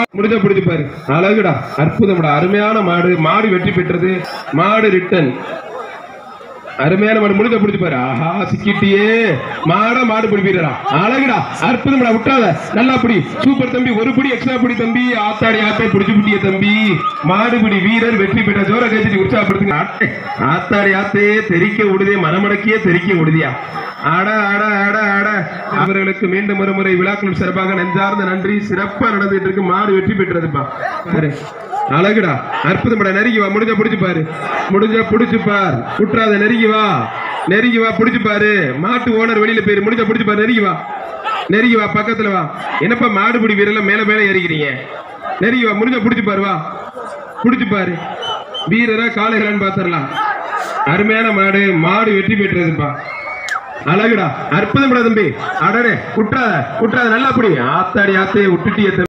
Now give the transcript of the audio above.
முடிஞ்ச பிடிச்சு பாரு அழகுடா அற்புதம்டா அருமையான மாடு மாடு வெற்றி பெற்றது மாடு ரிட்டன் அருமையான மாடு முடிஞ்ச பிடிச்சு பாரு ஆஹா சிக்கிட்டியே மாடா மாடு பிடிப்பீரா அழகுடா அற்புதம்டா விட்டாத நல்லா பிடி சூப்பர் தம்பி ஒரு பிடி எக்ஸ்ட்ரா பிடி தம்பி ஆத்தாடி ஆத்தே பிடிச்சு பிடிய தம்பி மாடுபிடி வீரர் வெற்றி பெற்ற ஜோர கட்சி உற்சாகப்படுத்துங்க ஆட்டே, ஆத்தாடி ஆத்தே தெரிக்க விடுதே மனமடக்கியே தெரிக்க விடுதியா அட அட அட அட அவர்களுக்கு மீண்டும் ஒரு முறை விழாக்கள் சிறப்பாக நெஞ்சார்ந்த நன்றி சிறப்பா நடந்துட்டு இருக்கு மாடு வெற்றி பெற்றதுப்பா பாரு. அழகுடா அற்புதம்டா நெருங்கி வா முடிஞ்ச புடிச்சு பாரு முடிஞ்ச புடிச்சு பார் குற்றாத நெருங்கி வா நெருங்கி வா புடிச்சு பாரு மாட்டு ஓனர் வெளியில போயிரு முடிஞ்ச புடிச்சு பாரு நெருங்கி வா நெருங்கி வா பக்கத்துல வா என்னப்பா மாடுபிடி வீரர்ல மேல மேல ஏறிக்கிறீங்க நெருங்கி வா முடிஞ்ச புடிச்சு பாரு வா புடிச்சு பாரு வீரரா காளைகளான்னு பாத்திரலாம் அருமையான மாடு மாடு வெற்றி பெற்றதுப்பா அழகுடா அற்புதம்டா தம்பி அடடே குற்றாத குற்றாத நல்லா புடி ஆத்தாடி ஆத்தையை விட்டுட்டிய தம்பி